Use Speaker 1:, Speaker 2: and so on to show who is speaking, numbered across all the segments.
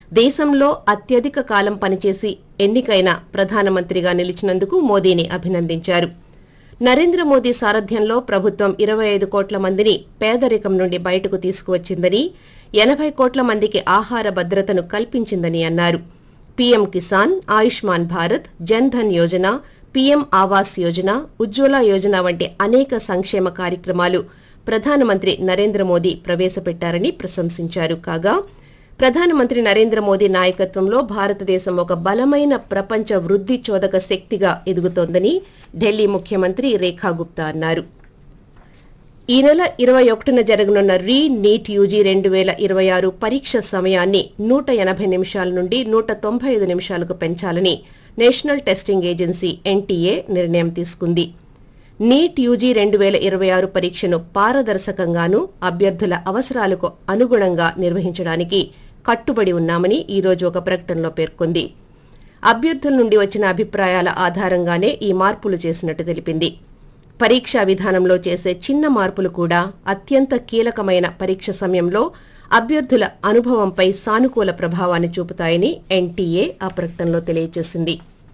Speaker 1: దేశంలో అత్యధిక కాలం పనిచేసి ఎన్నికైన ప్రధానమంత్రిగా నిలిచినందుకు మోదీని అభినందించారు నరేంద్ర మోదీ సారథ్యంలో ప్రభుత్వం ఇరవై ఐదు కోట్ల మందిని పేదరికం నుండి బయటకు తీసుకువచ్చిందని ఎనభై కోట్ల మందికి ఆహార భద్రతను కల్పించిందని అన్నారు పీఎం కిసాన్ ఆయుష్మాన్ భారత్ జన్ ధన్ యోజన పీఎం ఆవాస్ యోజన ఉజ్వల యోజన వంటి అనేక సంక్షేమ కార్యక్రమాలు ప్రధానమంత్రి నరేంద్ర మోదీ ప్రవేశపెట్టారని ప్రశంసించారు కాగా ప్రధానమంత్రి నరేంద్ర మోదీ నాయకత్వంలో భారతదేశం ఒక బలమైన ప్రపంచ వృద్ధి చోదక శక్తిగా ఎదుగుతోందని ఢిల్లీ ముఖ్యమంత్రి రేఖా గుప్తా అన్నారు ఈ నెల ఇరవై ఒకటిన జరగనున్న రీ నీట్ యూజీ రెండు వేల ఇరవై ఆరు పరీక్ష సమయాన్ని నూట ఎనభై నిమిషాల నుండి నూట తొంభై ఐదు నిమిషాలకు పెంచాలని నేషనల్ టెస్టింగ్ ఏజెన్సీ ఎన్టీఏ నిర్ణయం తీసుకుంది నీట్ యూజీ రెండు వేల ఇరవై ఆరు పరీక్షను పారదర్శకంగానూ అభ్యర్థుల అవసరాలకు అనుగుణంగా నిర్వహించడానికి కట్టుబడి ఉన్నామని ఈ రోజు ఒక ప్రకటనలో పేర్కొంది అభ్యర్థుల నుండి వచ్చిన అభిప్రాయాల ఆధారంగానే ఈ మార్పులు చేసినట్టు తెలిపింది పరీక్షా విధానంలో చేసే చిన్న మార్పులు కూడా అత్యంత కీలకమైన పరీక్ష సమయంలో అభ్యర్థుల అనుభవంపై సానుకూల ప్రభావాన్ని చూపుతాయని ఎన్టీఏ ఆ ప్రకటనలో తెలియజేసింది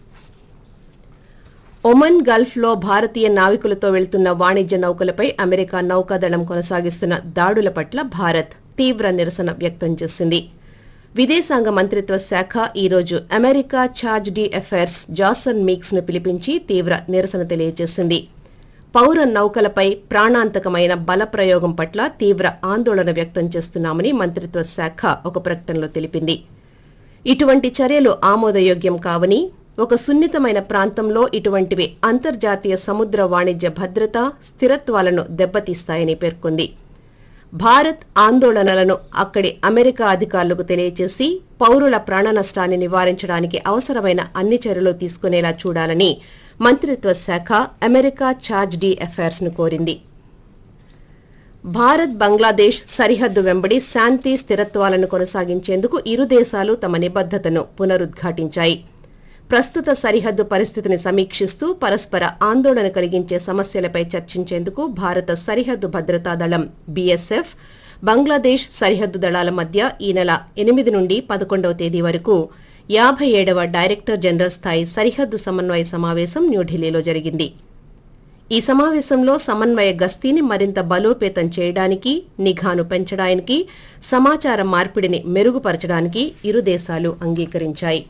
Speaker 1: ఒమన్ గల్ఫ్ లో భారతీయ నావికులతో వెళ్తున్న వాణిజ్య నౌకలపై అమెరికా నౌకాదళం కొనసాగిస్తున్న దాడుల పట్ల భారత్ తీవ్ర నిరసన వ్యక్తం చేసింది విదేశాంగ మంత్రిత్వ శాఖ ఈ రోజు America charge d'affaires Jason Meeks ను పిలిపించి తీవ్ర నిరసన తెలియజేసింది పౌర నౌకలపై ప్రాణాంతకమైన బల ప్రయోగం పట్ల తీవ్ర ఆందోళన వ్యక్తం చేస్తున్నామని మంత్రిత్వ శాఖ ఒక ప్రకటనలో తెలిపింది ఇటువంటి చర్యలు ఆమోదయోగ్యం కావని ఒక సున్నితమైన ప్రాంతంలో ఇటువంటివి అంతర్జాతీయ సముద్ర వాణిజ్య భద్రత స్థిరత్వాలను దెబ్బతీస్తాయని పేర్కొంది భారత్ ఆందోళనలను అక్కడి అమెరికా అధికారులకు తెలియజేసి పౌరుల ప్రాణ నష్టాన్ని నివారించడానికి అవసరమైన అన్ని చర్యలు తీసుకునేలా చూడాలని మంత్రిత్వ శాఖ అమెరికా ఛార్జ్ డి అఫైర్స్ ను కోరింది భారత్ బంగ్లాదేశ్ సరిహద్దు వెంబడి శాంతి స్థిరత్వాలను కొనసాగించేందుకు ఇరు దేశాలు తమ నిబద్దతను పునరుద్ఘాటించాయి ప్రస్తుత సరిహద్దు పరిస్థితిని సమీక్షిస్తూ పరస్పర ఆందోళన కలిగించే సమస్యలపై చర్చించేందుకు భారత సరిహద్దు భద్రతా దళం బీఎస్ఎఫ్ బంగ్లాదేశ్ సరిహద్దు దళాల మధ్య ఈ నెల ఎనిమిది నుండి పదకొండవ తేదీ వరకు యాభై ఏడవ డైరెక్టర్ జనరల్ స్థాయి సరిహద్దు సమన్వయ సమావేశం న్యూఢిల్లీలో జరిగింది ఈ సమావేశంలో సమన్వయ గస్తీని మరింత బలోపేతం చేయడానికి నిఘాను పెంచడానికి సమాచార మార్పిడిని మెరుగుపరచడానికి ఇరు దేశాలు అంగీకరించాయి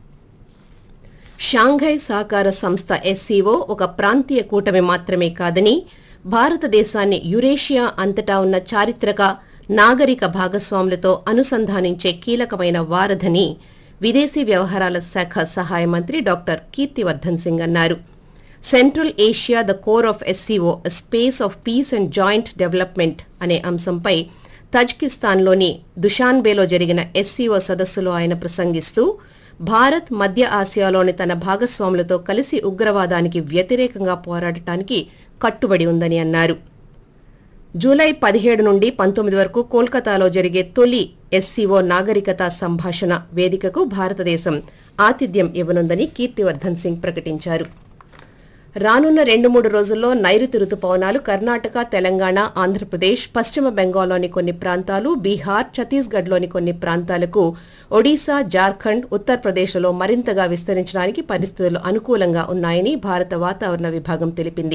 Speaker 1: షాంఘై సహకార సంస్థ ఎస్సీఓ ఒక ప్రాంతీయ కూటమి మాత్రమే కాదని భారతదేశాన్ని యురేషియా అంతటా ఉన్న చారిత్రక నాగరిక భాగస్వాములతో అనుసంధానించే కీలకమైన వారధని విదేశీ వ్యవహారాల శాఖ సహాయ మంత్రి డాక్టర్ కీర్తివర్ధన్ సింగ్ అన్నారు Central Asia the core of SCO space of peace and joint development అనే అంశంపై తజ్కిస్తాన్లోని దుషాన్బేలో జరిగిన ఎస్సీఓ సదస్సులో ఆయన ప్రసంగిస్తూ భారత్ మధ్య ఆసియాలోని తన భాగస్వాములతో కలిసి ఉగ్రవాదానికి వ్యతిరేకంగా పోరాడటానికి కట్టుబడి ఉందని అన్నారు జూలై పదిహేడు నుండి పంతొమ్మిది వరకు కోల్కతాలో జరిగే తొలి ఎస్సీఓ నాగరికత సంభాషణ వేదికకు భారతదేశం ఆతిథ్యం ఇవ్వనుందని కీర్తివర్ధన్ సింగ్ ప్రకటించారు రానున్న రెండు మూడు రోజుల్లో నైరుతి రుతుపవనాలు కర్ణాటక తెలంగాణ ఆంధ్రప్రదేశ్ పశ్చిమ బెంగాల్లోని కొన్ని ప్రాంతాలు బీహార్ ఛత్తీస్గఢ్లోని కొన్ని ప్రాంతాలకు ఒడిశా జార్ఖండ్ ఉత్తరప్రదేశ్లలో మరింతగా విస్తరించడానికి పరిస్థితులు అనుకూలంగా ఉన్నాయని భారత వాతావరణ విభాగం తెలిపింది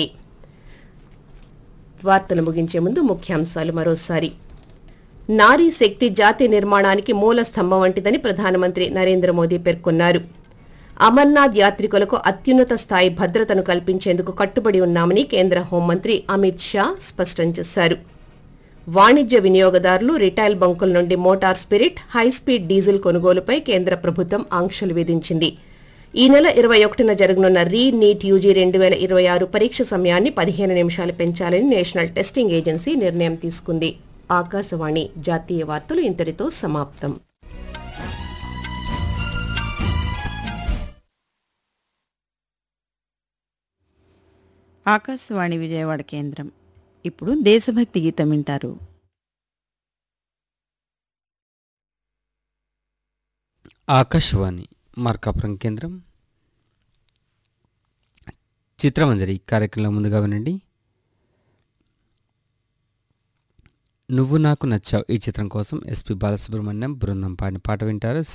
Speaker 1: వార్తలు ముగించే ముందు ముఖ్యాంశాలు మరోసారి నారీ శక్తి జాతి నిర్మాణానికి మూల స్తంభం వంటిదని ప్రధానమంత్రి నరేంద్ర మోదీ పేర్కొన్నారు అమర్నాథ్ యాత్రికులకు అత్యున్నత స్థాయి భద్రతను కల్పించేందుకు కట్టుబడి ఉన్నామని కేంద్ర హోంమంత్రి అమిత్ షా స్పష్టం చేశారు వాణిజ్య వినియోగదారులు రిటైల్ బంకుల నుండి మోటార్ స్పిరిట్ హైస్పీడ్ డీజిల్ కొనుగోలుపై కేంద్ర ప్రభుత్వం ఆంక్షలు విధించింది ఈ నెల ఇరవై ఒకటిన జరగనున్న రీ నీట్ యూజీ రెండు వేల ఇరవై ఆరు పరీక్ష సమయాన్ని పదిహేను నిమిషాలు పెంచాలని నేషనల్ టెస్టింగ్ ఏజెన్సీ నిర్ణయం తీసుకుంది ఆకాశవాణి జాతీయ వార్తలు ఇంతటితో సమాప్తం
Speaker 2: ఆకాశవాణి విజయవాడ కేంద్రం ఇప్పుడు దేశభక్తి గీతం వింటారు
Speaker 3: ఆకాశవాణి మార్కాపురం కేంద్రం చిత్రమంజరి కార్యక్రమంలో ముందుగా వినండి నువ్వు నాకు నచ్చావు ఈ చిత్రం కోసం ఎస్పి బాలసుబ్రహ్మణ్యం బృందం పాడిన పాట వింటారు